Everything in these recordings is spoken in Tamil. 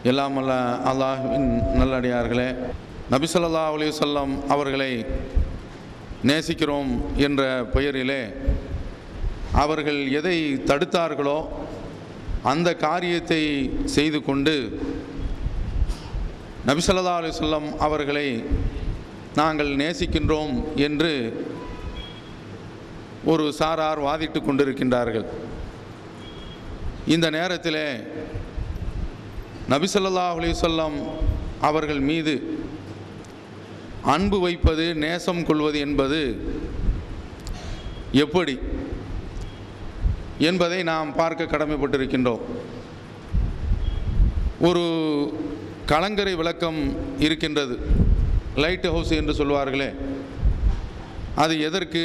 எல்லாம் அல்ல அல்லாஹ்வின் நல்லடியார்களே நபி ஸல்லல்லாஹு அலைஹி வஸல்லம் அவர்களை நேசிக்கிறோம் என்ற பெயரிலே அவர்கள் எதை தடுத்தார்களோ அந்த காரியத்தை செய்து கொண்டு நபி ஸல்லல்லாஹு அலைஹி வஸல்லம் அவர்களை நாங்கள் நேசிக்கின்றோம் என்று ஒரு சாரார் வாதிட்டு கொண்டிருக்கின்றார்கள் இந்த நேரத்திலே நபி ஸல்லல்லாஹு அலைஹி வஸல்லம் அவர்கள் மீது அன்பு வைப்பது நேசம் கொள்வது என்பது எப்படி என்பதை நாம் பார்க்க கடமைப்பட்டிருக்கின்றோம் ஒரு கலங்கரை விளக்கம் இருக்கின்றது லைட் ஹவுஸ் என்று சொல்வார்களே அது எதற்கு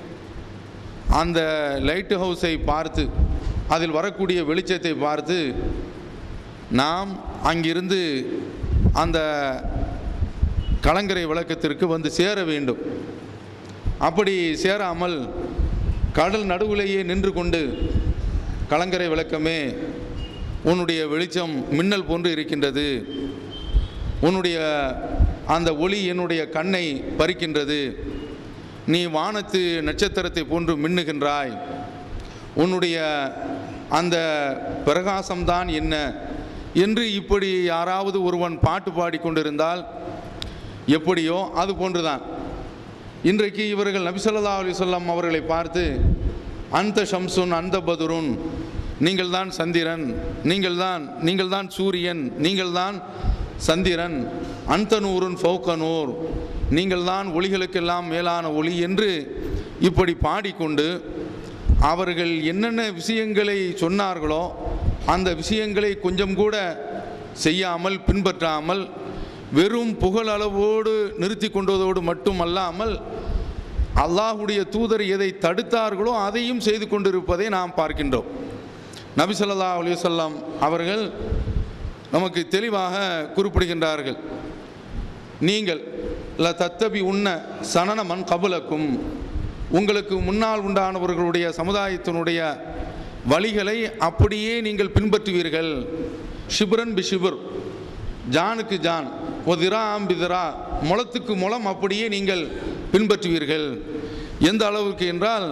அந்த லைட் ஹவுஸை பார்த்து அதில் வரக்கூடிய வெளிச்சத்தை பார்த்து நாம் அங்கிருந்து அந்த கலங்கரை விளக்கத்திற்கு வந்து சேர வேண்டும் அப்படி சேராமல் கடல் நடுவிலேயே நின்று கொண்டு கலங்கரை விளக்கமே உன்னுடைய வெளிச்சம் மின்னல் போன்று இருக்கின்றது உன்னுடைய அந்த ஒளி என்னுடைய கண்ணை பறிக்கின்றது நீ வானத்து நட்சத்திரத்தை போன்று மின்னுகின்றாய் உன்னுடைய அந்த பிரகாசம்தான் என்ன என்று இப்படி யாராவது ஒருவன் பாட்டு பாடிக்கொண்டிருந்தால் எப்படியோ அது போன்றுதான் இன்றைக்கு இவர்கள் நபி ஸல்லல்லாஹு அலைஹி வஸல்லம் அவர்களை பார்த்து அந்த ஷம்சுன் அந்த பதுருன் நீங்கள்தான் சந்திரன் நீங்கள்தான் நீங்கள்தான் சூரியன் நீங்கள்தான் சந்திரன் அந்த நூறுன் ஃபௌக நூர் நீங்கள்தான் ஒளிகளுக்கெல்லாம் மேலான ஒளி என்று இப்படி பாடிக்கொண்டு அவர்கள் என்னென்ன விஷயங்களை சொன்னார்களோ அந்த விஷயங்களை கொஞ்சம் கூட செய்யாமல் பின்பற்றாமல் வெறும் புகழளவோடு நிறுத்தி கொண்டதோடு மட்டுமல்லாமல் அல்லாஹுடைய தூதர் எதை தடுத்தார்களோ அதையும் செய்து கொண்டிருப்பதை நாம் பார்க்கின்றோம் நபி ஸல்லல்லாஹு அலைஹி வஸல்லம் அவர்கள் நமக்கு தெளிவாக குறிப்பிடுகின்றார்கள் நீங்கள் ல தத்தபி உண்ண சனன மண் கபலக்கும் உங்களுக்கு முன்னால் உண்டானவர்களுடைய சமுதாயத்தினுடைய வழிகளை அப்படியே நீங்கள் பின்பற்றுவீர்கள் ஷிபுரன் பி ஷிபுர் ஜானுக்கு ஜான் ஒதிரா ஆம்பிதிரா முளத்துக்கு முளம் அப்படியே நீங்கள் பின்பற்றுவீர்கள் எந்த அளவுக்கு என்றால்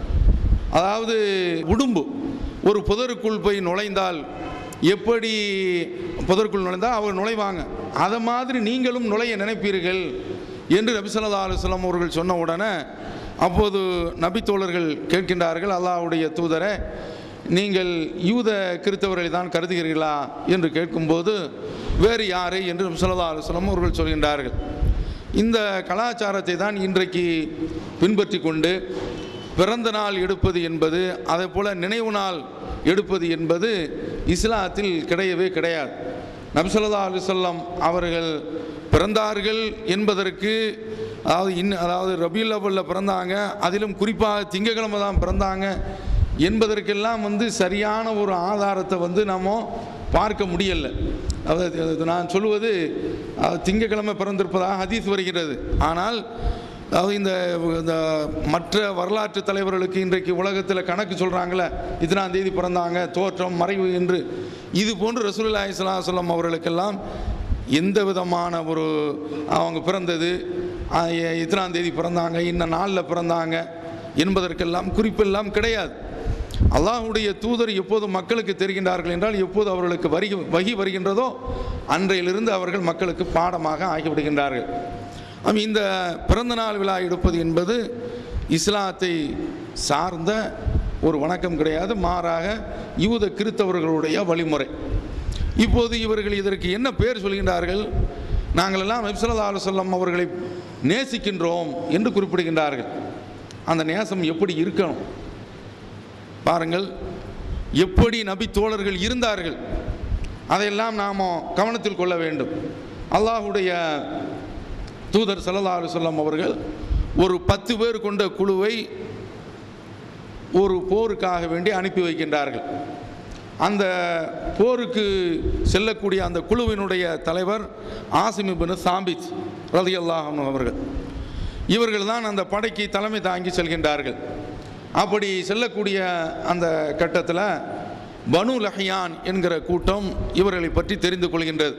அதாவது உடும்பு ஒரு புதருக்குள் போய் நுழைந்தால் எப்படி புதருக்குள் நுழைந்தால் அவர் நுழைவாங்க அதை மாதிரி நீங்களும் நுழைய நினைப்பீர்கள் என்று நபி ஸல்லல்லாஹு அலைஹி வஸல்லம் அவர்கள் சொன்ன உடனே அப்போது நபி தோழர்கள் கேட்கின்றார்கள் அல்லாஹ்வுடைய தூதரை நீங்கள் யூத கிறித்தவர்களை தான் கருதுகிறீர்களா என்று கேட்கும்போது வேறு யாரை என்று நபி ஸல்லல்லாஹு அலைஹி வஸல்லம் அவர்கள் சொல்கின்றார்கள் இந்த கலாச்சாரத்தை தான் இன்றைக்கு பின்பற்றி கொண்டு பிறந்த நாள் எடுப்பது என்பது அதே போல் நினைவு நாள் எடுப்பது என்பது இஸ்லாத்தில் கிடையவே கிடையாது நபி ஸல்லல்லாஹு அலைஹி வஸல்லம் அவர்கள் பிறந்தார்கள் என்பதற்கு அதாவது இன் அதாவது ரபியுல் அவ்வலில் பிறந்தாங்க அதிலும் குறிப்பாக திங்கக்கிழமை தான் பிறந்தாங்க என்பதற்கெல்லாம் வந்து சரியான ஒரு ஆதாரத்தை வந்து நம்ம பார்க்க முடியலை அதாவது அது நான் சொல்லுவது அஹ், திங்கட்கிழமை பிறந்திருப்பதாக ஹதீஸ் வருகிறது ஆனால் அதாவது இந்த இந்த மற்ற வரலாற்று தலைவர்களுக்கு இன்றைக்கு உலகத்தில் கணக்கு சொல்கிறாங்களே இத்தனாம் தேதி பிறந்தாங்க தோற்றம் மறைவு என்று இது போன்று ரசூலுல்லாஹி ஸல்லல்லாஹு அலைஹி வஸல்லம் அவர்களுக்கெல்லாம் எந்த விதமான ஒரு அவங்க பிறந்தது அஹ், எ- இத்தனாம் தேதி பிறந்தாங்க இன்ன நாளில் பிறந்தாங்க என்பதற்கெல்லாம் குறிப்பெல்லாம் கிடையாது அல்லாஹ்வுடைய தூதர் எப்போது மக்களுக்கு தெரிகின்றார்கள் என்றால் எப்போது அவர்களுக்கு வரி வகி வருகின்றதோ அன்றையிலிருந்து அவர்கள் மக்களுக்கு பாடமாக ஆகிவிடுகின்றார்கள் ஆம், இந்த பிறந்த நாள் விழா எடுப்பது என்பது இஸ்லாத்தை சார்ந்த ஒரு வணக்கம் கிடையாது மாறாக யூத கிறித்தவர்களுடைய வழிமுறை இப்போது இவர்கள் இதற்கு என்ன பேர் சொல்கின்றார்கள் நாங்கள் எல்லாம் நபிசல்லா அலுவலம் அவர்களை நேசிக்கின்றோம் என்று குறிப்பிடுகின்றார்கள் அந்த நேசம் எப்படி இருக்கணும் பாருங்கள் எப்படி நபி தோழர்கள் இருந்தார்கள் அதையெல்லாம் நாம் கவனத்தில் கொள்ள வேண்டும் அல்லாஹுடைய தூதர் ஸல்லல்லாஹு அலைஹி வஸல்லம் அவர்கள் ஒரு பத்து பேர் கொண்ட குழுவை ஒரு போருக்காக வேண்டி அனுப்பி வைக்கின்றார்கள் அந்த போருக்கு செல்லக்கூடிய அந்த குழுவினுடைய தலைவர் ஆசிம் இப்னு சாபித் ரலியல்லாஹு அன்ஹு அவர்கள் இவர்கள் தான் அந்த படைக்கு தலைமை தாங்கி செல்கின்றார்கள் அப்படி செல்லக்கூடிய அந்த கட்டத்தில் பனு லஹியான் என்கிற கூட்டம் இவர்களை பற்றி தெரிந்து கொள்கின்றது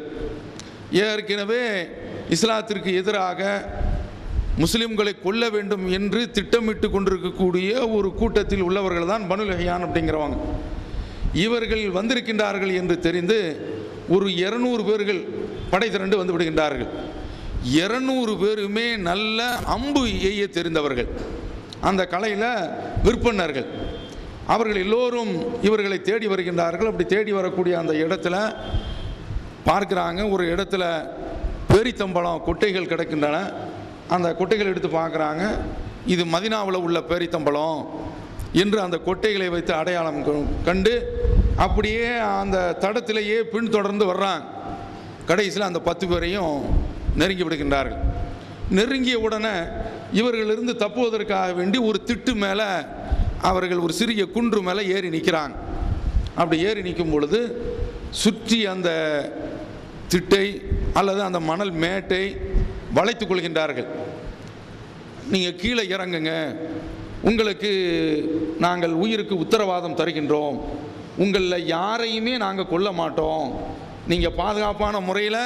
ஏற்கனவே இஸ்லாத்திற்கு எதிராக முஸ்லிம்களை கொல்ல வேண்டும் என்று திட்டமிட்டு கொண்டிருக்கக்கூடிய ஒரு கூட்டத்தில் உள்ளவர்கள் தான் பனு லஹியான் அப்படிங்கிறவங்க இவர்கள் வந்திருக்கின்றார்கள் என்று தெரிந்து ஒரு இருநூறு பேர்கள் படை திரண்டு வந்து விடுகின்றார்கள் இருநூறு பேருமே நல்ல அம்பு எய்ய தெரிந்தவர்கள் அந்த கலையில் விற்பனர்கள் அவர்கள் எல்லோரும் இவர்களை தேடி வருகின்றார்கள் அப்படி தேடி வரக்கூடிய அந்த இடத்துல பார்க்குறாங்க ஒரு இடத்துல பேரித்தம்பழம் கொட்டைகள் கிடக்கின்றன அந்த கொட்டைகள் எடுத்து பார்க்குறாங்க இது மதினாவில் உள்ள பேரித்தம்பழம் என்று அந்த கொட்டைகளை வைத்து அடையாளம் க- கண்டு அப்படியே அந்த தடத்திலேயே பின்தொடர்ந்து வர்றாங்க கடைசியில் அந்த பத்து பேரையும் நெருங்கி விடுகின்றார்கள் நெருங்கிய உடனே இவர்களிருந்து தப்புவதற்காக வேண்டி ஒரு திட்டு மேலே அவர்கள் ஒரு சிறிய குன்று மேலே ஏறி நிற்கிறாங்க அப்படி ஏறி நிற்கும் பொழுது சுற்றி அந்த திட்டை அல்லது அந்த மணல் மேட்டை வளைத்துக் கொள்கின்றார்கள் நீங்கள் கீழே இறங்குங்க உங்களுக்கு நாங்கள் உயிருக்கு உத்தரவாதம் தருகின்றோம் உங்களில் யாரையுமே நாங்கள் கொல்ல மாட்டோம் நீங்கள் பாதுகாப்பான முறையில்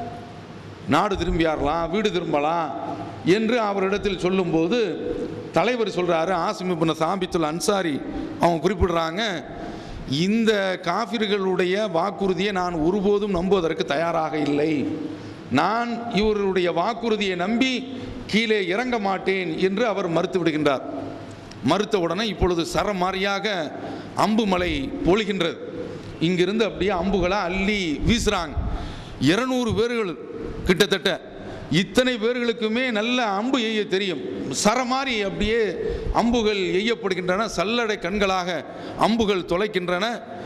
நாடு திரும்பியாரலாம் வீடு திரும்பலாம் என்று அவரிடத்தில் சொல்லும்போது தலைவர் சொல்கிறாரு ஆசிம் இப்னு சாபித்துல் அன்சாரி அவங்க குறிப்பிடுறாங்க இந்த காஃபிர்களுடைய வாக்குறுதியை நான் ஒருபோதும் நம்புவதற்கு தயாராக இல்லை நான் இவருடைய வாக்குறுதியை நம்பி கீழே இறங்க மாட்டேன் என்று அவர் மறுத்து விடுகின்றார் மறுத்த உடனே இப்பொழுது சரமாரியாக அம்பு மலை பொழிகின்றது இங்கிருந்து அப்படியே அம்புகளை அள்ளி வீசுறாங்க இருநூறு பேர்கள் கிட்டத்தட்ட இத்தனை பேர்களுக்குமே நல்ல அம்பு எய்ய தெரியும் சரமாரி அப்படியே அம்புகள் எய்யப்படுகின்றன சல்லடை கண்களாக அம்புகள் தொலைக்கின்றன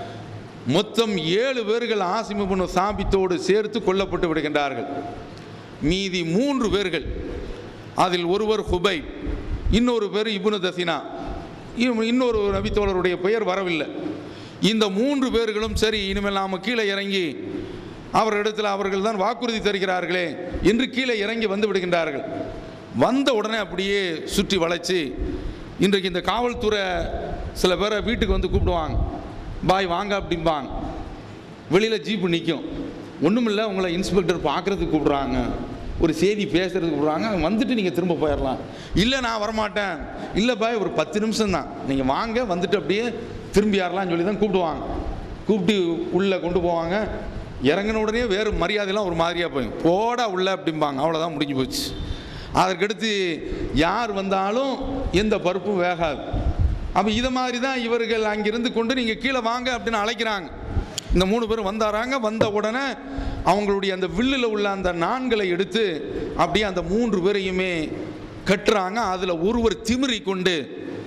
மொத்தம் ஏழு பேர்கள் ஆசிமிபுன் சாபித்தோடு சேர்த்து கொல்லப்பட்டு விடுகின்றார்கள் மீதி மூன்று பேர்கள் அதில் ஒருவர் ஹுபை இன்னொரு பேர் இப்னு தசினா இவ்- இன்னொரு நபித்தோழருடைய பெயர் வரவில்லை இந்த மூன்று பேர்களும் சரி இனிமேல் நாம் கீழே இறங்கி அவரிடத்தில் அவர்கள் தான் வாக்குறுதி தருகிறார்களே என்று கீழே இறங்கி வந்து விடுகின்றார்கள் வந்த உடனே அப்படியே சுற்றி வளைச்சு இன்றைக்கு இந்த காவல்துறை சில பேரை வீட்டுக்கு வந்து கூப்பிடுவாங்க பாய் வாங்க அப்படிம்பாங்க வெளியில் ஜீப்பு நிற்கும் ஒன்றுமில்ல உங்களை இன்ஸ்பெக்டர் பார்க்குறதுக்கு கூப்பிடுறாங்க ஒரு செய்தி பேசுறதுக்கு கூப்பிடுறாங்க வந்துட்டு நீங்கள் திரும்ப போயிடலாம் இல்லை நான் வரமாட்டேன் இல்லை பாய் ஒரு பத்து நிமிஷம் தான் நீங்கள் வாங்க வந்துட்டு அப்படியே திரும்பி யாரெல்லாம் சொல்லி தான் கூப்பிடுவாங்க கூப்பிட்டு உள்ளே கொண்டு போவாங்க இறங்கின உடனே வேறு மரியாதையெல்லாம் ஒரு மாதிரியாக போயும் போடா உள்ள அப்படிம்பாங்க அவ்வளோதான் முடிஞ்சு போச்சு அதற்கடுத்து யார் வந்தாலும் எந்த பருப்பும் வேகாது அப்போ இதை மாதிரி தான் இவர்கள் அங்கிருந்து கொண்டு நீங்கள் கீழே வாங்க அப்படின்னு அழைக்கிறாங்க இந்த மூணு பேரும் வந்தாராங்க வந்த உடனே அவங்களுடைய அந்த வில்லில் உள்ள அந்த நான்களை எடுத்து அப்படியே அந்த மூன்று பேரையுமே கட்டுறாங்க அதில் ஒருவர் திமிரி கொண்டு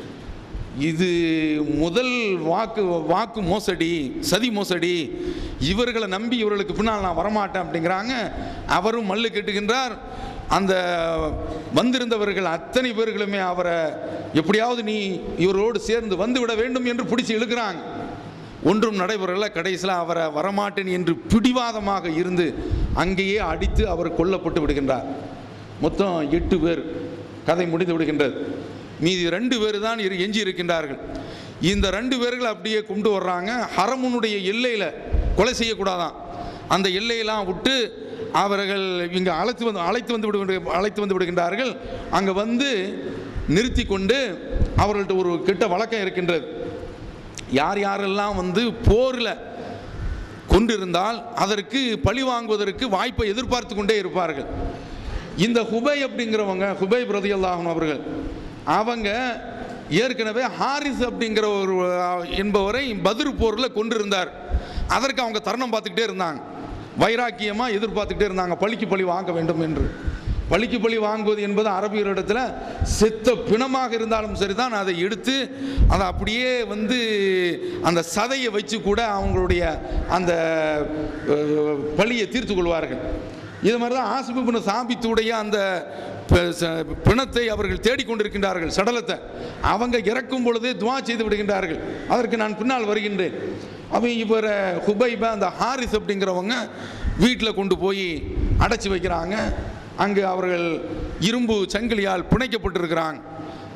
இது முதல் வாக்கு வாக்கு மோசடி சதி மோசடி இவர்களை நம்பி இவர்களுக்கு பின்னால் நான் வரமாட்டேன் அப்படிங்கிறாங்க அவரும் மல்லு கெட்டுகின்றார் அந்த வந்திருந்தவர்கள் அத்தனை பேர்களுமே அவரை எப்படியாவது நீ இவரோடு சேர்ந்து வந்து விட வேண்டும் என்று பிடிச்சு இழுக்கிறாங்க ஒன்றும் நடைபெறல கடைசியில் அவரை வரமாட்டேன் என்று பிடிவாதமாக இருந்து அங்கேயே அடித்து அவர் கொல்லப்பட்டு விடுகின்றார் மொத்தம் எட்டு பேர் கதை முடிந்து விடுகின்றது மீதி ரெண்டு பேர் தான் இரு எஞ்சி இருக்கின்றார்கள் இந்த ரெண்டு பேர்கள் அப்படியே கொண்டு வர்றாங்க ஹரமுனுடைய எல்லையில் கொலை செய்யக்கூடாதான் அந்த எல்லையெல்லாம் விட்டு அவர்கள் இங்கே அழைத்து வந்து அழைத்து வந்து விடுகின்ற அழைத்து வந்து விடுகின்றார்கள் அங்கே வந்து நிறுத்தி கொண்டு அவர்கள்ட்ட ஒரு கெட்ட வழக்கம் இருக்கின்றது யார் யாரெல்லாம் வந்து போரில் கொண்டிருந்தால் அதற்கு பழி வாங்குவதற்கு வாய்ப்பை எதிர்பார்த்து கொண்டே இருப்பார்கள் இந்த ஹுபை அப்படிங்கிறவங்க ஹுபை பிரதியல்லாஹன் அவர்கள் அவங்க ஏற்கனவே ஹாரிஸ் அப்படிங்கிற ஒரு அஹ், என்பவரை பதிர் போரில் கொண்டிருந்தார் அதற்கு அவங்க தருணம் பார்த்துக்கிட்டே இருந்தாங்க வைராக்கியமாக எதிர்பார்த்துக்கிட்டே இருந்தாங்க பழிக்கு பழி வாங்க வேண்டும் என்று பழிக்கு பழி வாங்குவது என்பது அரபியரிடத்தில் செத்த பிணமாக இருந்தாலும் சரிதான் அதை எடுத்து அதை அப்படியே வந்து அந்த சதையை வச்சு கூட அவங்களுடைய அந்த அஹ், பழியை தீர்த்து கொள்வார்கள் இது மாதிரி தான் ஆசிபிபின் சாபித்துடைய அந்த ப- ச- பிணத்தை அவர்கள் தேடிக்கொண்டிருக்கின்றார்கள் சடலத்தை அவங்க இறக்கும் பொழுதே துவா செய்து விடுகின்றார்கள் அதற்கு நான் பின்னால் வருகின்றேன் அவன் இவரை ஹுபைப அந்த ஹாரிஸ் அப்படிங்கிறவங்க வீட்டில் கொண்டு போய் அடைச்சி வைக்கிறாங்க அங்கு அவர்கள் இரும்பு சங்கிலியால் பிணைக்கப்பட்டிருக்கிறாங்க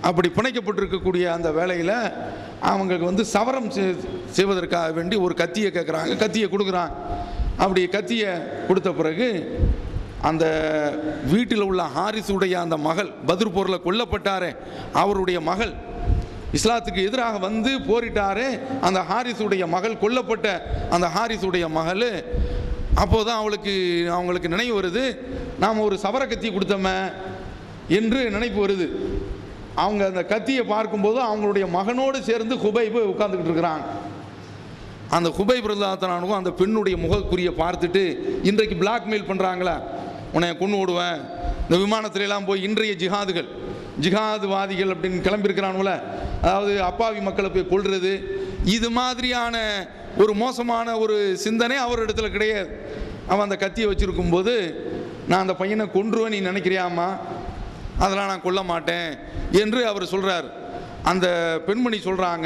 அப்படி பிணைக்கப்பட்டிருக்கக்கூடிய அந்த வேலையில் அவங்களுக்கு வந்து சவரம் செய்- செய்வதற்காக வேண்டி ஒரு கத்தியை கேட்குறாங்க கத்தியை கொடுக்குறாங்க அப்படி கத்தியை கொடுத்த பிறகு அந்த வீட்டில் உள்ள ஹாரிஸுடைய அந்த மகள் பத்ர் போரில் கொல்லப்பட்டாரே அவருடைய மகள் இஸ்லாத்துக்கு எதிராக வந்து போரிட்டாரே அந்த ஹாரிஸுடைய மகள் கொல்லப்பட்ட அந்த ஹாரிஸுடைய மகள் அப்போதான் அவளுக்கு அவங்களுக்கு நினைவு வருது நாம் ஒரு சவர கத்தி கொடுத்தோமே என்று நினைப்பு வருது அவங்க அந்த கத்தியை பார்க்கும்போது அவங்களுடைய மகனோடு சேர்ந்து குபைபு உட்கார்ந்துக்கிட்டு இருக்கிறாங்க அந்த குபை பிரதாத்தனானுக்கும் அந்த பெண்ணுடைய முகக்குறியை பார்த்துட்டு இன்றைக்கு பிளாக்மெயில் பண்ணுறாங்களா உன்னை கொண்டு ஓடுவேன் இந்த விமானத்துல எல்லாம் போய் இன்றைய ஜிஹாதுகள் ஜிஹாதுவாதிகள் அப்படின்னு கிளம்பியிருக்கிறானுல அதாவது அப்பாவி மக்களை போய் கொள்வது இது மாதிரியான ஒரு மோசமான ஒரு சிந்தனை அவரிடத்துல கிடையாது அவன் அந்த கத்தியை வச்சிருக்கும் போது நான் அந்த பையனை கொன்றுவேன் நீ நினைக்கிறியாம்மா அதெல்லாம் நான் கொல்ல மாட்டேன் என்று அவர் சொல்றார் அந்த பெண்மணி சொல்றாங்க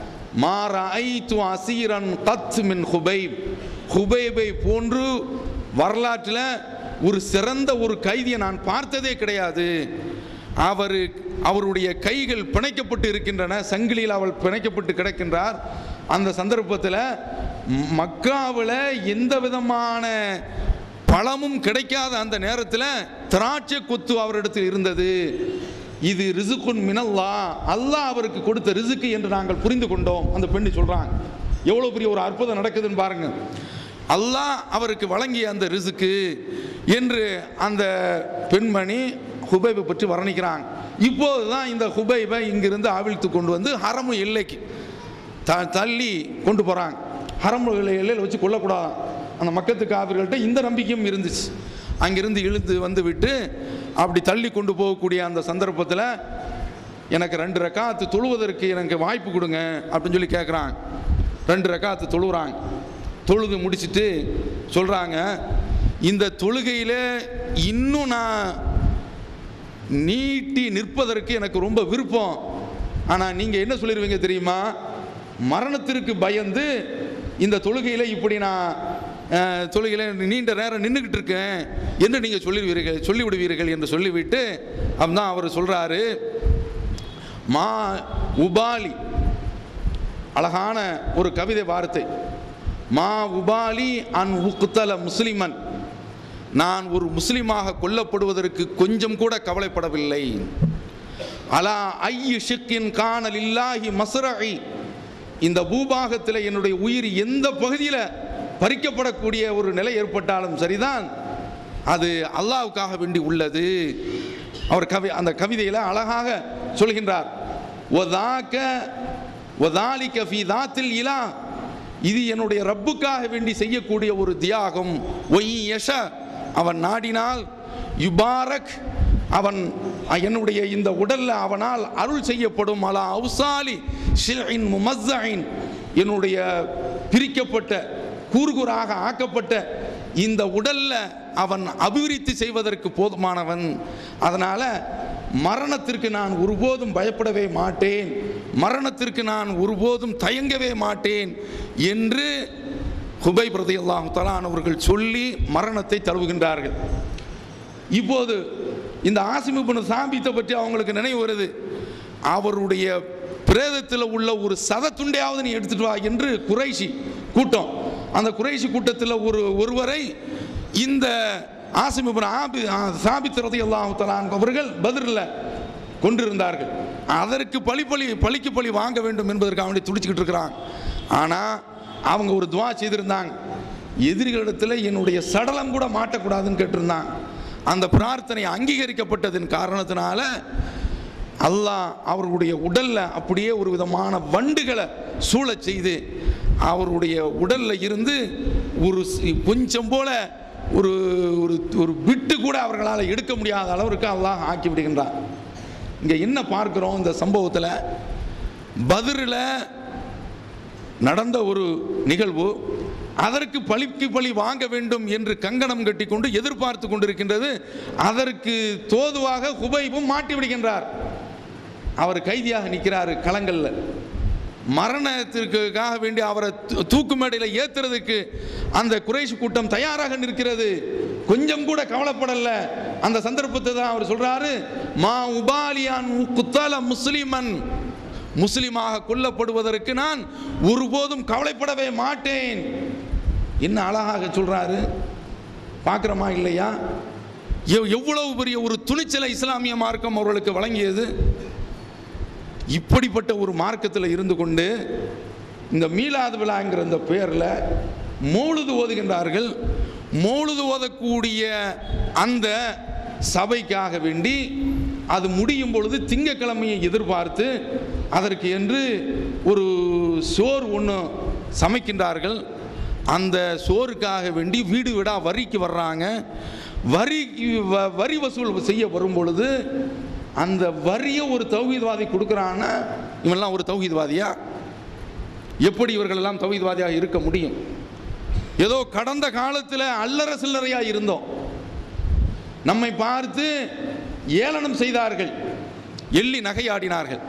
மாராய்த்து அசீரன் கத் மின் ஹுபைப் ஹுபைபை போன்று வரலாற்றில் ஒரு சிறந்த ஒரு கைதியை நான் பார்த்ததே கிடையாது அவர் அவருடைய கைகள் பிணைக்கப்பட்டு இருக்கின்றன சங்கிலியில் அவள் பிணைக்கப்பட்டு கிடக்கின்றார் அந்த சந்தர்ப்பத்தில் மக்காவில் எந்த விதமான பழமும் கிடைக்காத அந்த நேரத்தில் திராட்சை கொத்து அவரிடத்தில் இருந்தது இது ரிசுக்குன் மினல்லா அல்லாஹ் அவருக்கு கொடுத்த ரிசுக்கு என்று நாங்கள் புரிந்து கொண்டோம் அந்த பெண்ணு சொல்றாங்க எவ்வளவு பெரிய ஒரு அற்புதம் நடக்குதுன்னு பாருங்க அல்லாஹ் அவருக்கு வழங்கிய அந்த ரிசுக்கு என்று அந்த பெண்மணி ஹுபைபை பற்றி வர்ணிக்கிறாங்க இப்போது தான் இந்த ஹுபைபை இங்கிருந்து அவிழ்த்து கொண்டு வந்து ஹரமு எல்லைக்கு த தள்ளி கொண்டு போகிறாங்க ஹரமு எல்லையில் வச்சு கொல்லக்கூடாது அந்த மக்கத்து காவிர்கள்ட்ட இந்த நம்பிக்கையும் இருந்துச்சு அங்கிருந்து இழுத்து வந்து விட்டு அப்படி தள்ளி கொண்டு போகக்கூடிய அந்த சந்தர்ப்பத்தில் எனக்கு ரெண்டு ரக்காத்து தொழுவதற்கு எனக்கு வாய்ப்பு கொடுங்க அப்படின்னு சொல்லி கேட்குறாங்க ரெண்டு ரக்காத்து தொழுகிறாங்க தொழுது முடிச்சிட்டு சொல்கிறாங்க இந்த தொழுகையில் இன்னும் நான் நீட்டி நிற்பதற்கு எனக்கு ரொம்ப விருப்பம் ஆனால் நீங்கள் என்ன சொல்லிடுவீங்க தெரியுமா மரணத்திற்கு பயந்து இந்த தொழுகையில் இப்படி நான் அஹ், தொழுகையில் நீண்ட நேரம் நின்றுக்கிட்டு இருக்கேன் என்று நீங்கள் சொல்லிவிடுவீர்கள் சொல்லிவிடுவீர்கள் என்று சொல்லிவிட்டு அப்பதான் அவர் சொல்கிறாரு மா உபாலி அழகான ஒரு கவிதை வார்த்தை மா உபாலி அன் உக்தல முஸ்லிமன் நான் ஒரு முஸ்லிமாக கொல்லப்படுவதற்கு கொஞ்சம் கூட கவலைப்படவில்லை அலா ஐயு ஷிக்கின் காணல் இல்லாஹி மசுரகி இந்த பூபாகத்தில் என்னுடைய உயிர் எந்த பகுதியில் பறிக்கப்படக்கூடிய ஒரு நிலை ஏற்பட்டாலும் சரிதான் அது அல்லாஹ்வுக்காக வேண்டி உள்ளது அவர் கவி அந்த கவிதையில் அழகாக சொல்கின்றார் ஒதாக்க ஒதாலிக்க ஃபி தாத்தில் இலா இது என்னுடைய ரப்புக்காக வேண்டி செய்யக்கூடிய ஒரு தியாகம் ஒய் யஷ அவன் நாடினால் யுபாரக் அவன் என்னுடைய இந்த உடல்ல அவனால் அருள் செய்யப்படும் அலா அவுசாலி ஷில்இன் முமஸ்ஸஇன் என்னுடைய பிரிக்கப்பட்ட கூறுகூறாக ஆக்கப்பட்ட இந்த உடல்ல அவன் அபிவிருத்தி செய்வதற்கு போதுமானவன் அதனால மரணத்திற்கு நான் ஒருபோதும் பயப்படவே மாட்டேன் மரணத்திற்கு நான் ஒருபோதும் தயங்கவே மாட்டேன் என்று ஹுபை பிரதி அல்லாஹு தலானவர்கள் சொல்லி மரணத்தை தழுவுகின்றார்கள் இப்போது இந்த ஆசிமிபுன சாம்பித்தை பற்றி அவங்களுக்கு நினைவு வருது அவருடைய பிரேதத்தில் உள்ள ஒரு சதத்துண்டையாவது நீ எடுத்துட்டு வா என்று குறைஷி கூட்டம் அந்த குறைஷி கூட்டத்தில் ஒரு ஒருவரை இந்த ஆசிமிபுன் ஆபி சாபித் ரதி அல்லாஹு அவர்கள் பதிரில் கொண்டிருந்தார்கள் அதற்கு பழி பழி பழிக்கு பழி வாங்க வேண்டும் என்பதற்காக வேண்டி துடிச்சுக்கிட்டு இருக்கிறாங்க ஆனால் அவங்க ஒரு துவா செய்திருந்தாங்க எதிரிகளிடத்தில் என்னுடைய சடலம் கூட மாட்டக்கூடாதுன்னு கேட்டிருந்தாங்க அந்த பிரார்த்தனை அங்கீகரிக்கப்பட்டதின் காரணத்தினால அல்லாஹ் அவர்களுடைய உடல்ல அப்படியே ஒரு விதமான வண்டுகளை சூழச் செய்து அவருடைய உடல்ல இருந்து ஒரு சி- கொஞ்சம் போல ஒரு ஒரு ஒரு பிட்டு கூட அவர்களால் எடுக்க முடியாத அளவிற்கு அல்லாஹ் ஆக்கி விடுகின்றார் இங்க என்ன பார்க்கிறோம் இந்த சம்பவத்தில் பதிரில் நடந்த ஒரு நிகழ்வு அதற்கு பழிக்கு பழி வாங்க வேண்டும் என்று கங்கணம் கட்டிக்கொண்டு எதிர்பார்த்து கொண்டிருக்கின்றது அதற்கு தோதுவாக குபைபும் மாட்டி விடுகின்றார் அவர் கைதியாக நிற்கிறாரு களங்கல்ல மரணத்திற்காக வேண்டி அவரை தூ- தூக்கு மேடையில் ஏத்துறதுக்கு அந்த குறைஷ் கூட்டம் தயாராக நிற்கிறது கொஞ்சம் கூட கவலைப்படல அந்த சந்தர்ப்பத்தை தான் அவர் சொல்றாரு மா உபாலியான் குத்தால முஸ்லிமன் முஸ்லிமாக கொல்லப்படுவதற்கு நான் ஒருபோதும் கவலைப்படவே மாட்டேன் என்ன அழகாக சொல்றாரு பார்க்குறோமா இல்லையா எவ்- எவ்வளவு பெரிய ஒரு துணிச்சலை இஸ்லாமிய மார்க்கம் அவர்களுக்கு வழங்கியது இப்படிப்பட்ட ஒரு மார்க்கத்தில் இருந்து கொண்டு இந்த மீலாது விழாங்கிற இந்த பெயரில் மௌலுது ஓதுகின்றார்கள் மௌலுது ஓதக்கூடிய அந்த சபைக்காக வேண்டி அது முடியும் பொழுது திங்கக்கிழமையை எதிர்பார்த்து அதற்கு என்று ஒரு சோர் ஒன்று சமைக்கின்றார்கள் அந்த சோறுக்காக வேண்டி வீடு வீடா வரிக்கு வர்றாங்க வரி வ- வரி வசூல் செய்ய வரும் பொழுது அந்த வரியை ஒரு தௌஹீத்வாதி கொடுக்குறான்னா இவன்லாம் ஒரு தௌஹீத்வாதியா எப்படி இவர்கள் எல்லாம் தௌஹீத்வாதியாக இருக்க முடியும் ஏதோ கடந்த காலத்தில் அல்லற சில்லறையா இருந்தோம் நம்மை பார்த்து ஏளனம் செய்தார்கள் எள்ளி நகையாடினார்கள்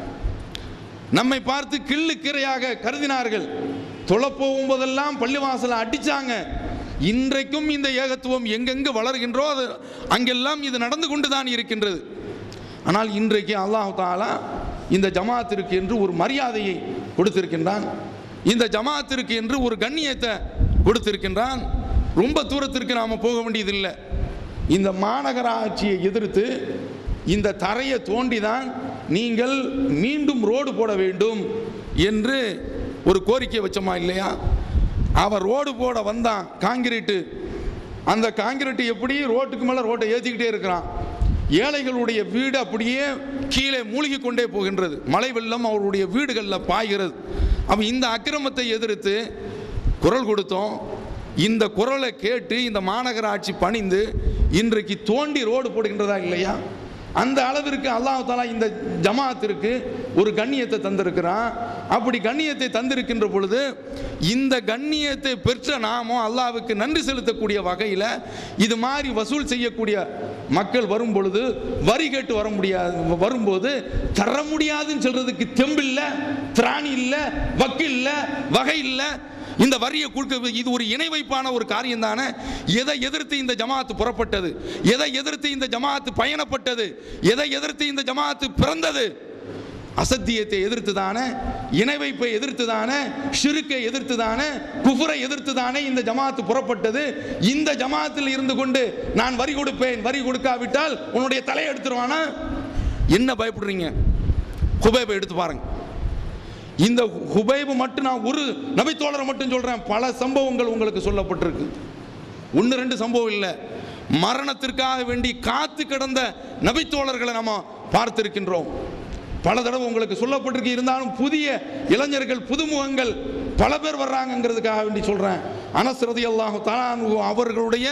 நம்மை பார்த்து கிள்ளு கீரையாக கருதினார்கள் தொழப்போகும் போதெல்லாம் பள்ளிவாசலை அடிச்சாங்க இன்றைக்கும் இந்த ஏகத்துவம் எங்கெங்கு வளர்கின்றோ அது அங்கெல்லாம் இது நடந்து கொண்டு தான் இருக்கின்றது ஆனால் இன்றைக்கு அல்லாஹ் தாலா இந்த ஜமாத்திற்கு என்று ஒரு மரியாதையை கொடுத்திருக்கின்றான் இந்த ஜமாத்திற்கு என்று ஒரு கண்ணியத்தை கொடுத்திருக்கின்றான் ரொம்ப தூரத்திற்கு நாம் போக வேண்டியதில்லை இந்த மாநகராட்சியை எதிர்த்து இந்த தரையை தோண்டி தான் நீங்கள் மீண்டும் ரோடு போட வேண்டும் என்று ஒரு கோரிக்கை வச்சோமா இல்லையா அவன் ரோடு போட வந்தான் காங்கிரீட்டு அந்த காங்கிரீட்டு எப்படி ரோட்டுக்கு மேலே ரோட்டை ஏற்றிக்கிட்டே இருக்கிறான் ஏழைகளுடைய வீடு அப்படியே கீழே மூழ்கி கொண்டே போகின்றது மழை வெள்ளம் அவருடைய வீடுகளில் பாய்கிறது அப்போ இந்த அக்கிரமத்தை எதிர்த்து குரல் கொடுத்தோம் இந்த குரலை கேட்டு இந்த மாநகராட்சி பணிந்து இன்றைக்கு தோண்டி ரோடு போடுகின்றதா இல்லையா அந்த அளவிற்கு அல்லாஹ் தாலா இந்த ஜமாத்திற்கு ஒரு கண்ணியத்தை தந்திருக்கிறான் அப்படி கண்ணியத்தை தந்திருக்கின்ற பொழுது இந்த கண்ணியத்தை பெற்ற நாமும் அல்லாஹ்வுக்கு நன்றி செலுத்தக்கூடிய வகையில் இது மாதிரி வசூல் செய்யக்கூடிய மக்கள் வரும் பொழுது வரி கேட்டு வர முடியாது வரும்போது தர முடியாதுன்னு சொல்றதுக்கு தெம்பில்லை திராணி இல்லை வக்கு இல்லை வகை இல்லை இந்த வரியை கொடுக்க இது ஒரு இணை வைப்பான ஒரு காரியம் தானே எதை எதிர்த்து இந்த ஜமாத்து புறப்பட்டது எதை எதிர்த்து இந்த ஜமாத்து பயணப்பட்டது எதை எதிர்த்து இந்த ஜமாத்து பிறந்தது அசத்தியத்தை எதிர்த்து தானே இணை வைப்பை எதிர்த்து தானே ஷிருக்கை எதிர்த்து தானே குஃபுரை எதிர்த்து தானே இந்த ஜமாத்து புறப்பட்டது இந்த ஜமாத்தில் இருந்து கொண்டு நான் வரி கொடுப்பேன் வரி கொடுக்காவிட்டால் உன்னுடைய தலையை எடுத்துருவானா என்ன பயப்படுறீங்க குபேபை எடுத்து பாருங்க இந்த ஹுபைபு மட்டும் நான் ஒரு நபித்தோழரை மட்டும் சொல்றேன் பல சம்பவங்கள் உங்களுக்கு சொல்லப்பட்டிருக்கு ஒன்று ரெண்டு சம்பவம் இல்லை மரணத்திற்காக வேண்டி காத்து கிடந்த நபித்தோழர்களை நம்ம பார்த்திருக்கின்றோம் பல தடவை உங்களுக்கு சொல்லப்பட்டிருக்கு இருந்தாலும் புதிய இளைஞர்கள் புதுமுகங்கள் பல பேர் வர்றாங்கங்கிறதுக்காக வேண்டி சொல்றேன் அனஸ்ரதி அல்லாஹு தலானு அவர்களுடைய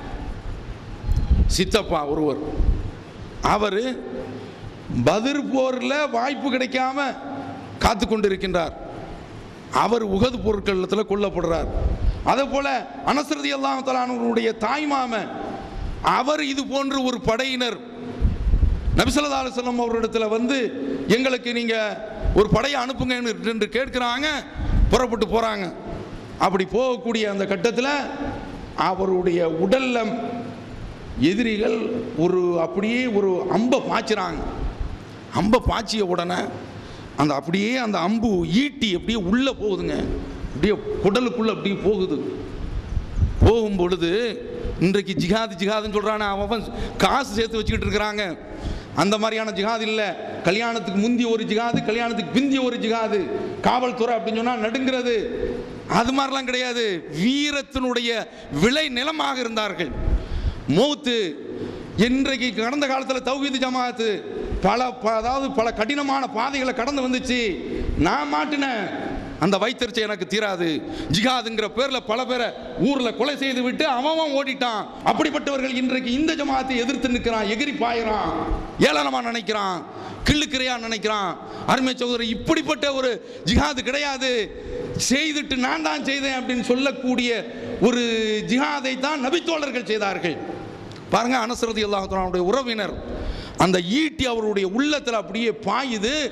சித்தப்பா ஒருவர் அவர் பதிர் போரில் வாய்ப்பு கிடைக்காம காத்து கொண்டிருக்கின்றார் அவர் உகது பொருட்களத்தில் கொல்லப்படுறார் அதே போல அனசரதி அல்லாஹ் தலானுடைய தாய்மாம அவர் இது போன்ற ஒரு படையினர் நபிசல்லா அலுவலம் அவரிடத்துல வந்து எங்களுக்கு நீங்கள் ஒரு படையை அனுப்புங்க என்று கேட்குறாங்க புறப்பட்டு போகிறாங்க அப்படி போகக்கூடிய அந்த கட்டத்தில் அவருடைய உடல்ல எதிரிகள் ஒரு அப்படியே ஒரு அம்பை பாய்ச்சுறாங்க அம்பை பாய்ச்சிய உடனே அந்த அப்படியே அந்த அம்பு ஈட்டி அப்படியே உள்ளே போகுதுங்க அப்படியே குடலுக்குள்ளே அப்படியே போகுது போகும் பொழுது இன்றைக்கு ஜிகாது ஜிகாதுன்னு சொல்கிறானே அவன் காசு சேர்த்து வச்சுக்கிட்டு இருக்கிறாங்க அந்த மாதிரியான ஜிகாது இல்லை கல்யாணத்துக்கு முந்தி ஒரு ஜிகாது கல்யாணத்துக்கு பிந்தி ஒரு ஜிகாது காவல்துறை அப்படின்னு சொன்னால் நடுங்கிறது அது மாதிரிலாம் கிடையாது வீரத்தினுடைய விளை நிலமாக இருந்தார்கள் மௌத்து இன்றைக்கு கடந்த காலத்தில் தௌஹீது ஜமாத்து பல ப- அதாவது பல கடினமான பாதைகளை கடந்து வந்துச்சு நான் மாட்டினேன் அந்த வைத்தறிச்சை எனக்கு தீராது ஜிகாதுங்கிற பேர்ல பல பேரை ஊர்ல கொலை செய்து விட்டு அவன் அவன் ஓடிட்டான் அப்படிப்பட்டவர்கள் இன்றைக்கு இந்த ஜமாத்தை எதிர்த்து நிற்கிறான் எகிரி பாயிறான் ஏளனமா நினைக்கிறான் கிள்ளுக்கிறையா நினைக்கிறான் அருமை சகோதரர் இப்படிப்பட்ட ஒரு ஜிஹாது கிடையாது செய்துட்டு நான் தான் செய்தேன் அப்படின்னு சொல்லக்கூடிய ஒரு ஜிஹாதை தான் நபித்தோழர்கள் செய்தார்கள் பாருங்க அனசரதி அல்லாஹனுடைய உறவினர் அந்த ஈட்டி அவருடைய உள்ளத்தில் அப்படியே பாயுது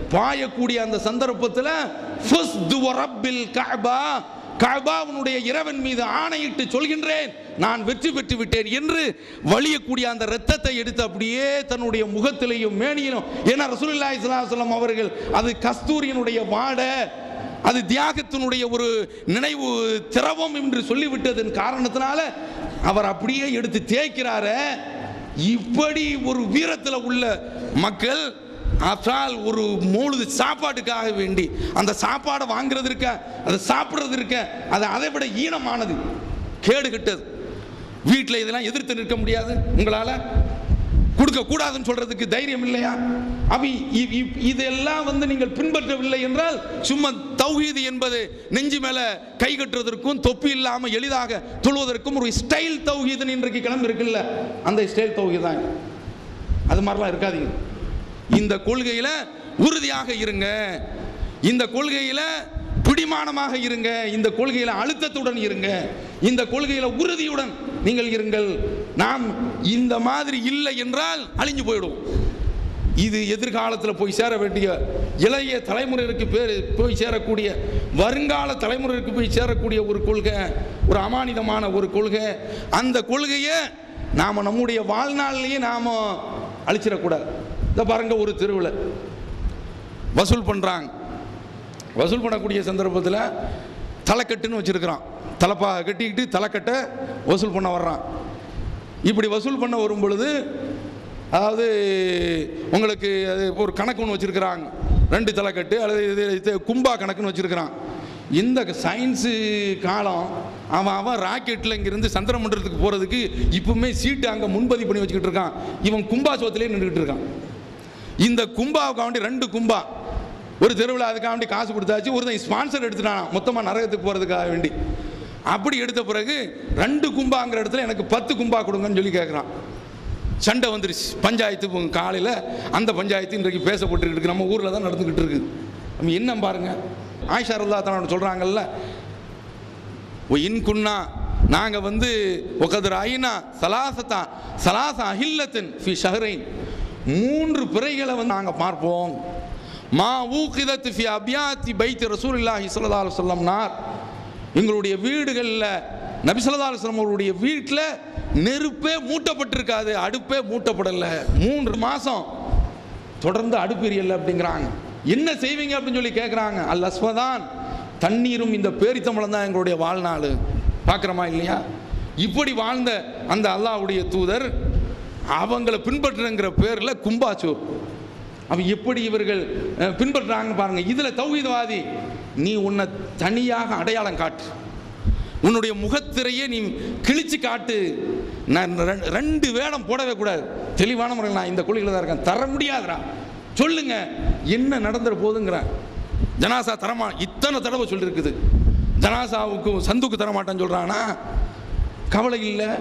பாயக்கூடிய அந்த சந்தர்ப்பத்தில் ஃபஸ்து ரப்பில் கஅபா கஅபாவுடைய இறைவன் மீது ஆணையிட்டு சொல்கின்றேன் நான் வெற்றி பெற்று விட்டேன் என்று வலியக்கூடிய அந்த இரத்தத்தை எடுத்து அப்படியே தன்னுடைய முகத்திலையும் மேனியிலும் ஏன்னா ரசூலுல்லாஹி ஸல்லல்லாஹு அலைஹி வஸல்லம் அவர்கள் அது கஸ்தூரியினுடைய வாட அது தியாகத்தினுடைய ஒரு நினைவு திரவம் என்று சொல்லிவிட்டதன் காரணத்தினால அவர் அப்படியே எடுத்து தேய்க்கிறாரு இப்படி ஒரு வீரத்தில் உள்ள மக்கள் ஆற்றால் ஒரு மூழுது சாப்பாட்டுக்காக வேண்டி அந்த சாப்பாடை வாங்குறது இருக்க அதை சாப்பிட்றது இருக்க அது அதை விட ஈனமானது கேடு கெட்டது வீட்டில் இதெல்லாம் எதிர்த்து நிற்க முடியாது உங்களால் கொடுக்க கூடாதுன்னு சொல்றதுக்கு தைரியம் இல்லையா அப்ப இ- இ- இதெல்லாம் வந்து நீங்கள் பின்பற்றவில்லை என்றால் சும்மா தௌஹீது என்பது நெஞ்சு மேல கை கட்டுவதற்கும் தொப்பி இல்லாம எளிதாக தொழுவதற்கும் ஒரு ஸ்டைல் தௌஹீதுன்னு இன்றைக்கு கிளம்பி இருக்குல்ல அந்த ஸ்டைல் தௌஹீது தான் அது மாதிரிலாம் இருக்காதீங்க இந்த கொள்கையில உறுதியாக இருங்க இந்த கொள்கையில பிடிமானமாக இருங்க இந்த கொள்கையில அழுத்தத்துடன் இருங்க இந்த கொள்கையில உறுதியுடன் நீங்கள் இருங்கள் நாம் இந்த மாதிரி இல்லை என்றால் அழிஞ்சு போயிடுவோம் இது எதிர்காலத்தில் போய் சேர வேண்டிய இளைய தலைமுறைக்கு பேர் போய் சேரக்கூடிய வருங்கால தலைமுறைக்கு போய் சேரக்கூடிய ஒரு கொள்கை ஒரு அமானிதமான ஒரு கொள்கை அந்த கொள்கையை நாம் நம்முடைய வாழ்நாளிலேயே நாம் அழிச்சிடக்கூடாது இந்த பாருங்க ஒரு தெருவில் வசூல் பண்ணுறாங்க வசூல் பண்ணக்கூடிய சந்தர்ப்பத்தில் தலைக்கட்டுன்னு வச்சுருக்கிறான் தலைப்பா கட்டிக்கிட்டு தலைக்கட்டை வசூல் பண்ண வர்றான் இப்படி வசூல் பண்ண வரும் பொழுது அதாவது உங்களுக்கு அது ஒரு கணக்கு ஒன்று வச்சுருக்கிறாங்க ரெண்டு தலைக்கட்டு அல்லது இது இது கும்பா கணக்குன்னு வச்சுருக்கிறான் இந்த சயின்ஸு காலம் அவன் அவன் ராக்கெட்டில் இங்கேருந்து சந்திர மண்டலத்துக்கு போகிறதுக்கு இப்பவுமே சீட்டு அங்கே முன்பதிவு பண்ணி வச்சுக்கிட்டு இருக்கான் இவன் கும்பா சோத்திலே நின்றுக்கிட்டு இருக்கான் இந்த கும்பாவுக்கு வேண்டி ரெண்டு கும்பா ஒரு தெருவில் அதுக்காக வேண்டி காசு கொடுத்தாச்சு ஒருத்தன் ஸ்பான்சர் எடுத்துட்டான் மொத்தமாக நரகத்துக்கு போகிறதுக்காக வேண்டி அப்படி எடுத்த பிறகு ரெண்டு கும்பாங்கிற இடத்துல எனக்கு பத்து கும்பா கொடுங்கன்னு சொல்லி கேட்குறான் சண்டை வந்துருச்சு பஞ்சாயத்து காலையில் அந்த பஞ்சாயத்து இன்றைக்கு பேசப்பட்டுக்கிட்டு இருக்கு நம்ம ஊரில் தான் நடந்துக்கிட்டு இருக்கு நம்ம என்ன பாருங்க ஆயிஷா ரல்லா தான் சொல்கிறாங்கல்ல ஓ இன் குன்னா நாங்கள் வந்து ஒகதர் ஐனா சலாசத்தா சலாச அஹில்லத்தின் ஃபி ஷஹரைன் மூன்று பிறைகளை வந்து நாங்கள் பார்ப்போம் மா ஊக்கிதத்து ஃபி அபியாத்தி பைத்து ரசூலுல்லாஹி ஸல்லல்லாஹு அலைஹி வஸல்லம் நார் எங்களுடைய வீடுகளில் நபி ஸல்லல்லாஹு அலைஹி வஸல்லம் அவருடைய வீட்டில் நெருப்பே மூட்டப்பட்டிருக்காது அடுப்பே மூட்டப்படலை மூன்று மாதம் தொடர்ந்து அடுப்பெரியல அப்படிங்கிறாங்க என்ன செய்வீங்க அப்படின்னு சொல்லி கேட்குறாங்க அல் அஸ்வதான் தண்ணீரும் இந்த பேரித்தம்பளம் தான் எங்களுடைய வாழ்நாள் பார்க்குறோமா இல்லையா இப்படி வாழ்ந்த அந்த அல்லாஹ்வுடைய தூதர் அவங்கள பின்பற்றுங்கிற பேரில் கும்பாச்சோர் அவன் எப்படி இவர்கள் அஹ், பின்பற்றுறாங்க பாருங்க இதில் தௌஹீதவாதி நீ உன்னை தனியாக அடையாளம் காட்டு உன்னுடைய முகத்திரையே நீ கிழிச்சு காட்டு நான் ரெ- ரெண்டு வேடம் போடவே கூடாது தெளிவான முறையில் நான் இந்த கொள்கையில் தான் இருக்கேன் தர முடியாதுடா சொல்லுங்க என்ன நடந்துட போகுதுங்கிறேன் ஜனாசா தரமா இத்தனை தடவை சொல்லியிருக்குது ஜனாசாவுக்கு சந்துக்கு தரமாட்டேன்னு சொல்கிறானா கவலை இல்லை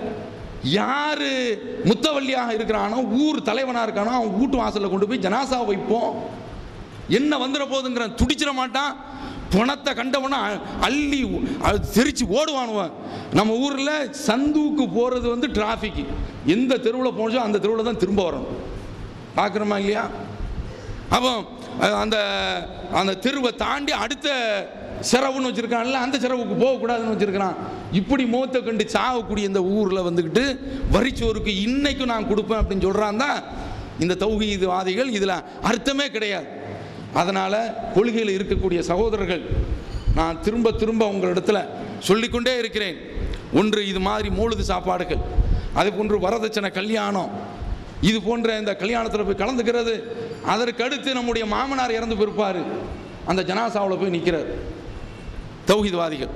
யாரு முத்தவள்ளியாக இருக்கிறானோ ஊர் தலைவனாக இருக்கானோ அவன் வீட்டு வாசலில் கொண்டு போய் ஜனாசா வைப்போம் என்ன வந்துட போகுதுங்கிற துடிச்சிட மாட்டான் பணத்தை கண்டவன அள்ளி அது தெரிச்சு ஓடுவானுவன் நம்ம ஊரில் சந்துவுக்கு போகிறது வந்து டிராஃபிக்கு எந்த தெருவில் போனச்சோ அந்த தெருவில் தான் திரும்ப வரணும் பார்க்குறோமா இல்லையா அப்போ அஹ், அந்த அந்த தெருவை தாண்டி அடுத்த சிறவுன்னு வச்சுருக்கான்ல அந்த சிறவுக்கு போகக்கூடாதுன்னு வச்சுருக்கிறான் இப்படி முகத்தை கண்டு சாகக்கூடிய இந்த ஊரில் வந்துக்கிட்டு வரிச்சோருக்கு இன்னைக்கும் நான் கொடுப்பேன் அப்படின்னு சொல்கிறான் தான் இந்த தௌஹீதுவாதிகள் இதில் அர்த்தமே கிடையாது அதனால் கொள்கையில் இருக்கக்கூடிய சகோதரர்கள் நான் திரும்ப திரும்ப உங்களிடத்தில் சொல்லிக்கொண்டே இருக்கிறேன் ஒன்று இது மாதிரி மூழுது சாப்பாடுகள் அது போன்று வரதட்சணை கல்யாணம் இது போன்ற இந்த கல்யாணத்தில் போய் கலந்துக்கிறது அதற்கு அடுத்து நம்முடைய மாமனார் இறந்து போயிருப்பார் அந்த ஜனாசாவில் போய் நிற்கிறார் தௌஹீத்வாதிகள்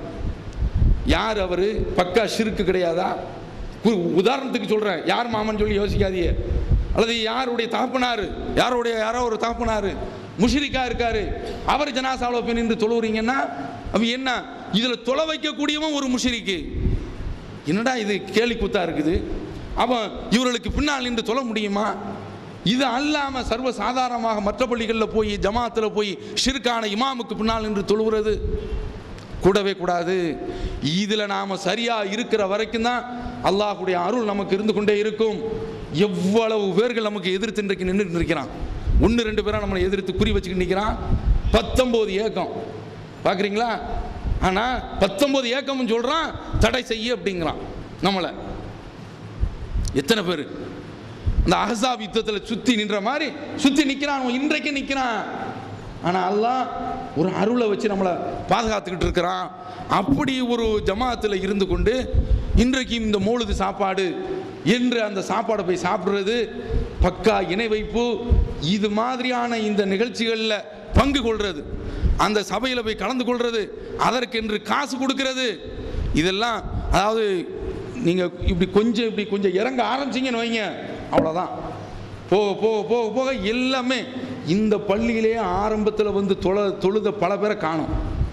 யார் அவர் பக்கா ஷிருக்கு கிடையாதா கு- உதாரணத்துக்கு சொல்கிறேன் யார் மாமன் சொல்லி யோசிக்காதீங்க அல்லது யாருடைய தகப்பனார் யாருடைய யாரோ ஒரு தகப்பனார் முஷிரிக்கா இருக்காரு அவர் ஜனாசாவில் போய் நின்று தொழுவுறீங்கன்னா அவ என்ன இதில் தொலை வைக்கக்கூடியவன் ஒரு முஷிரிக்கு என்னடா இது கேலி கூத்தா இருக்குது அவன் இவர்களுக்கு பின்னால் நின்று தொழ முடியுமா இது அல்லாமல் சர்வ சாதாரணமாக மற்ற பள்ளிகளில் போய் ஜமாத்தில் போய் ஷிர்கான இமாமுக்கு பின்னால் நின்று தொழுகிறது கூடவே கூடாது இதில் நாம் சரியாக இருக்கிற வரைக்கும் தான் அல்லாஹ்வுடைய அருள் நமக்கு இருந்து கொண்டே இருக்கும் எவ்வளவு பேர்கள் நமக்கு எதிர்த்து இன்றைக்கு நின்றுட்டு இருக்கிறான் ஒன்று ரெண்டு பேரா நம்மளை எதிர்த்து குறி வச்சுக்கிட்டு நிற்கிறான் பத்தொம்போது ஏக்கம் பார்க்குறீங்களா ஆனால் பத்தொம்போது ஏக்கம்னு சொல்கிறான் தடை செய்ய அப்படிங்கிறான் நம்மளை எத்தனை பேர் இந்த அஹசாப் யுத்தத்தில் சுற்றி நின்ற மாதிரி சுற்றி நிற்கிறான் அவன் இன்றைக்கு நிற்கிறான் ஆனால் அல்லாஹ் ஒரு அருளை வச்சு நம்மளை பாதுகாத்துக்கிட்டு இருக்கிறான் அப்படி ஒரு ஜமாத்தில் இருந்து கொண்டு இன்றைக்கு இந்த மௌலுது சாப்பாடு என்று அந்த சாப்பாடை போய் சாப்பிட்றது பக்கா இணை வைப்பு இது மாதிரியான இந்த நிகழ்ச்சிகளில் பங்கு கொள்றது அந்த சபையில் போய் கலந்து கொள்றது அதற்கென்று காசு கொடுக்கிறது இதெல்லாம் அதாவது நீங்கள் இப்படி கொஞ்சம் இப்படி கொஞ்சம் இறங்க ஆரம்பிச்சிங்கன்னு வைங்க அவ்வளோதான் போக போக போக போக எல்லாமே இந்த பள்ளியிலே ஆரம்பத்தில் வந்து தொழ தொழுத பல பேரை காணும்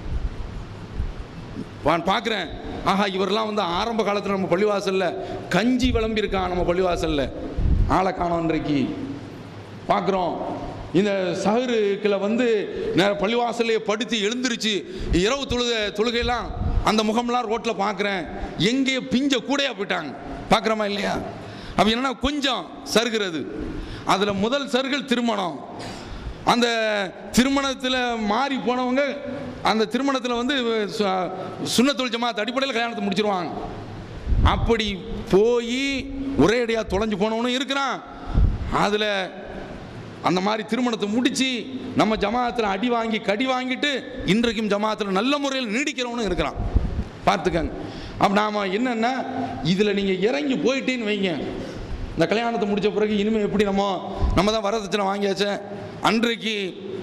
நான் பார்க்குறேன் ஆஹா இவரெல்லாம் வந்து ஆரம்ப காலத்தில் நம்ம பள்ளிவாசலில் கஞ்சி விளம்பியிருக்கான் நம்ம பள்ளிவாசலில் ஆளை காணோம் இன்றைக்கு பார்க்குறோம் இந்த சஹருக்கில் வந்து நேர பள்ளிவாசல்லையே படுத்து எழுந்திருச்சு இரவு தொழுக தொழுகையெல்லாம் அந்த முகம்லாம் ரோட்டில் பார்க்குறேன் எங்கேயோ பிஞ்ச கூடையா போயிட்டாங்க பார்க்குறோமா இல்லையா அப்போ என்னன்னா கொஞ்சம் சருகிறது அதில் முதல் சருகள் திருமணம் அந்த திருமணத்தில் மாறி போனவங்க அந்த திருமணத்தில் வந்து சு- சுன்னத்துல் ஜமாத் அடிப்படையில் கல்யாணத்தை முடிச்சிருவாங்க அப்படி போய் ஒரே அடியாக தொலைஞ்சு போனவனும் இருக்கிறான் அதில் அந்த மாதிரி திருமணத்தை முடிச்சு நம்ம ஜமாத்தில் அடி வாங்கி கடி வாங்கிட்டு இன்றைக்கும் ஜமாத்தில் நல்ல முறையில் நீடிக்கிறவனும் இருக்கிறான் பார்த்துக்கங்க அப்போ நாம் என்னென்னா இதில் நீங்கள் இறங்கி போயிட்டேன்னு வைங்க இந்த கல்யாணத்தை முடிச்ச பிறகு இனிமேல் எப்படி நம்ம நம்ம தான் வரதட்சணை வாங்கியாச்சே அன்றைக்கு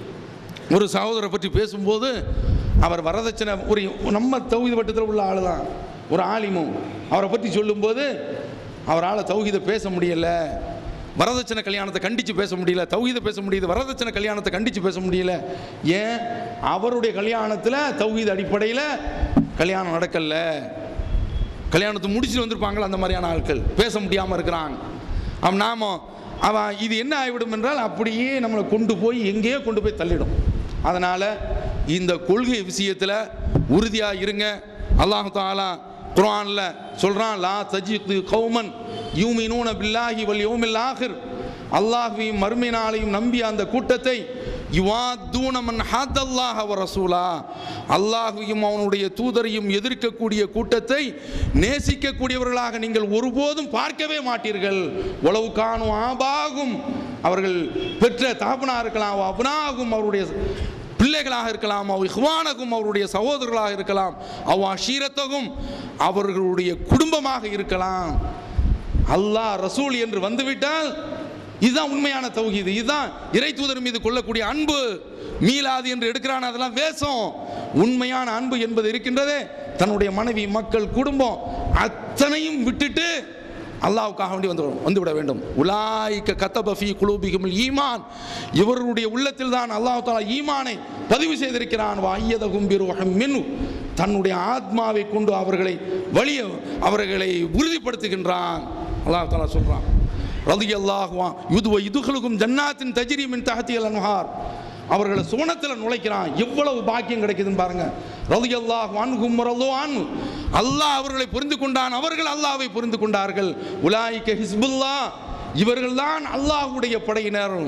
ஒரு சகோதரரை பற்றி பேசும்போது அவர் வரதட்சணை ஒரு நம்ம தௌஹீத வட்டத்தில் உள்ள ஆள் தான் ஒரு ஆலிமும் அவரை பற்றி சொல்லும்போது அவரால் தௌஹீதை பேச முடியல வரதட்சணை கல்யாணத்தை கண்டித்து பேச முடியல தௌஹீதை பேச முடியுது வரதட்சணை கல்யாணத்தை கண்டித்து பேச முடியல ஏன் அவருடைய கல்யாணத்தில் தௌஹீத அடிப்படையில் கல்யாணம் நடக்கல கல்யாணத்தை முடிச்சுட்டு வந்திருப்பாங்களா அந்த மாதிரியான ஆட்கள் பேச முடியாமல் இருக்கிறாங்க அவன் நாம அவன் இது என்ன ஆகிவிடும் என்றால் அப்படியே நம்மளை கொண்டு போய் எங்கேயோ கொண்டு போய் தள்ளிடும் அதனால் இந்த கொள்கை விஷயத்தில் உறுதியாக இருங்க அல்லாஹு தாலா குர்ஆன்ல சொல்கிறான் லா தஜித்து கௌமன் யூமினூன பில்லாஹி வல் யௌமில் ஆஹிர் அல்லாஹ்வையும் மறுமை நாளையும் நம்பிய அந்த கூட்டத்தை யுவாத்தூன மன் ஹாத்தல்லாஹ வ ரசூலா அல்லாஹ்வையும் அவனுடைய தூதரையும் எதிர்க்கக்கூடிய கூட்டத்தை நேசிக்கக்கூடியவர்களாக நீங்கள் ஒருபோதும் பார்க்கவே மாட்டீர்கள் உளவு காணும் ஆபாகும் அவர்கள் பெற்ற தாபனா இருக்கலாம் அபனாகும் அவருடைய பிள்ளைகளாக இருக்கலாம் அவ் இஹ்வானகும் அவருடைய சகோதரர்களாக இருக்கலாம் அவ் அஷீரத்தகும் அவர்களுடைய குடும்பமாக இருக்கலாம் அல்லாஹ் ரசூல் என்று வந்துவிட்டால் இதுதான் உண்மையான தௌஹீது இதுதான் இறை தூதர் மீது கொள்ளக்கூடிய அன்பு மீளாது என்று எடுக்கிறான் அதெல்லாம் வேஷம் உண்மையான அன்பு என்பது இருக்கின்றதே தன்னுடைய மனைவி மக்கள் குடும்பம் அத்தனையும் விட்டுட்டு அல்லாவுக்காக வேண்டி வந்து வந்துவிட வேண்டும் உலாய்க்க கத்தபஃபி குலூபிகும் ஈமான் இவர்களுடைய உள்ளத்தில் தான் அல்லாஹ் தாலா ஈமானை பதிவு செய்திருக்கிறான் வாய்யத கும்பிரு மின்னு தன்னுடைய ஆத்மாவை கொண்டு அவர்களை வழிய அவர்களை உறுதிப்படுத்துகின்றான் அல்லாஹ் தாலா சொல்றான் ரதி அல்லாஹுவா யுதுவ இதுகளுக்கும் ஜன்னாத்தின் தஜிரிமின் தகத்தியல் அன்ஹார் அவர்களை சுவனத்தில் நுழைக்கிறான் எவ்வளவு பாக்கியம் கிடைக்குதுன்னு பாருங்க ரதி அல்லாஹ் வான்கும் அன் அல்லாஹ் அவர்களை புரிந்து கொண்டான் அவர்கள் அல்லாஹ்வை புரிந்து கொண்டார்கள் உலாய்க்க ஹிஸ்புல்லா இவர்கள்தான் அல்லாஹ்வுடைய படையினர்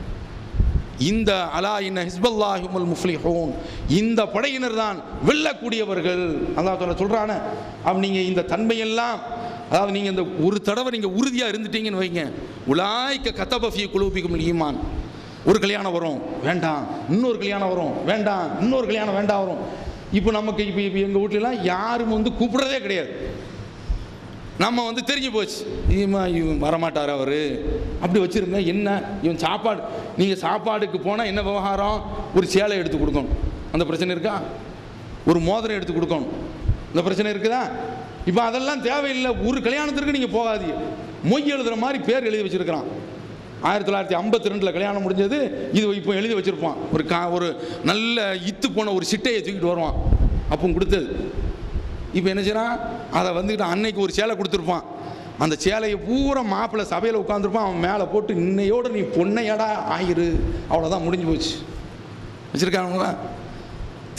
இந்த அலா இன்ன ஹிஸ்பல்லாஹுமல் முஃப்லிஹூன் இந்த படையினர் தான் வெல்லக்கூடியவர்கள் அல்லாஹ் தாலா சொல்றானே அப்ப நீங்க இந்த தன்மையெல்லாம் அதாவது நீங்க இந்த ஒரு தடவை நீங்க உறுதியா இருந்துட்டீங்கன்னு வைங்க உலாய்க்க கத்தபஃபி குலூபிக்கும் ஈமான் ஒரு கல்யாணம் வரும் வேண்டாம் இன்னொரு கல்யாணம் வரும் வேண்டாம் இன்னொரு கல்யாணம் வேண்டாம் வரும் இப்போ நமக்கு இப்போ இப்போ எங்கள் வீட்லலாம் யாரும் வந்து கூப்பிடுறதே கிடையாது நம்ம வந்து தெரிஞ்சு போச்சு இவன் இவன் வரமாட்டார் அவர் அப்படி வச்சுருங்க என்ன இவன் சாப்பாடு நீங்கள் சாப்பாடுக்கு போனால் என்ன விவகாரம் ஒரு சேலை எடுத்து கொடுக்கணும் அந்த பிரச்சனை இருக்கா ஒரு மோதிரம் எடுத்து கொடுக்கணும் இந்த பிரச்சனை இருக்குதா இப்போ அதெல்லாம் தேவையில்லை ஒரு கல்யாணத்திற்கு நீங்கள் போகாதீங்க மொய் எழுதுகிற மாதிரி பேர் எழுதி வச்சிருக்கிறான் ஆயிரத்தி தொள்ளாயிரத்தி ஐம்பத்தி ரெண்டில் கல்யாணம் முடிஞ்சது இது இப்போ எழுதி வச்சிருப்பான் ஒரு கா ஒரு நல்ல இத்து போன ஒரு சிட்டையை தூக்கிட்டு வருவான் அப்போ கொடுத்தது இப்போ என்ன செய்றான் அதை வந்துக்கிட்டு அன்னைக்கு ஒரு சேலை கொடுத்துருப்பான் அந்த சேலையை பூரா மாப்பிள்ளை சபையில் உட்காந்துருப்பான் அவன் மேலே போட்டு இன்னையோட நீ பொண்ணையடா ஆயிரு அவ்வளோதான் முடிஞ்சு போச்சு வச்சுருக்காங்களா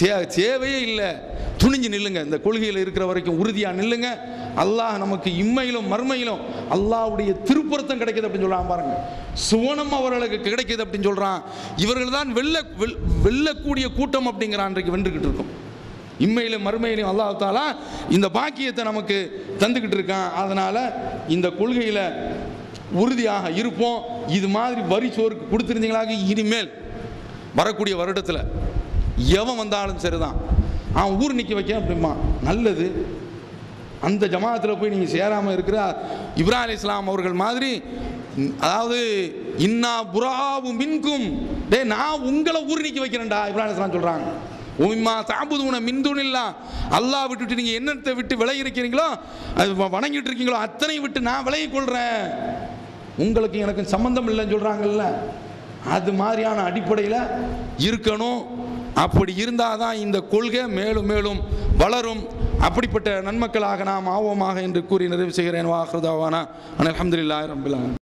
தே தேவையே இல்லை துணிஞ்சு நில்லுங்க இந்த கொள்கையில் இருக்கிற வரைக்கும் உறுதியாக நில்லுங்க அல்லாஹ் நமக்கு இம்மையிலும் மறுமையிலும் அல்லாஹ்வுடைய திருப்பொருத்தம் கிடைக்குது அப்படின்னு சொல்றான் பாருங்க சுவனம் அவர்களுக்கு கிடைக்குது அப்படின்னு சொல்றான் இவர்கள் தான் வெல்ல வெல்- வெல்லக்கூடிய கூட்டம் அப்படிங்கிறான் அன்றைக்கு வென்றுக்கிட்டு இருக்கும் இம்மையிலும் மறுமையிலும் அல்லாஹ் தாலா இந்த பாக்கியத்தை நமக்கு தந்துக்கிட்டு இருக்கான் அதனால இந்த கொள்கையில் உறுதியாக இருப்போம் இது மாதிரி வரி சோறுக்கு கொடுத்துருந்தீங்களாக இனிமேல் வரக்கூடிய வருடத்தில் எவன் வந்தாலும் சரிதான் அவன் ஊர் நிற்க வைக்க அப்படிமா நல்லது அந்த ஜமாத்தில் போய் நீங்கள் சேராமல் இருக்கிற இப்ராஹிம் அலி இஸ்லாம் அவர்கள் மாதிரி ம், அதாவது இன்னா புறாவு மின்கும் டேய் நான் உங்களை ஊர் நிற்க வைக்கிறேன்டா இப்ராஹிம் அலி இஸ்லாம் சொல்கிறாங்க உம்மா தாபுதுன மின்துனில்லா அல்லாஹ் விட்டுட்டு நீங்கள் என்னத்தை விட்டு விலகி இருக்கிறீங்களோ அது வ- வணங்கிட்டு இருக்கீங்களோ அத்தனை விட்டு நான் விலகிக் கொள்கிறேன் உங்களுக்கு எனக்கு சம்பந்தம் இல்லைன்னு சொல்கிறாங்கல்ல அது மாதிரியான அடிப்படையில் இருக்கணும் அப்படி இருந்தால் தான் இந்த கொள்கை மேலும் மேலும் வளரும் அப்படிப்பட்ட நன்மக்களாக நாம் ஆவோமாக என்று கூறி நிறைவு செய்கிறேன் வாஹ்ருதாவானா அல்ஹம்துலில்லாஹி ரப்பில் ஆலமீன்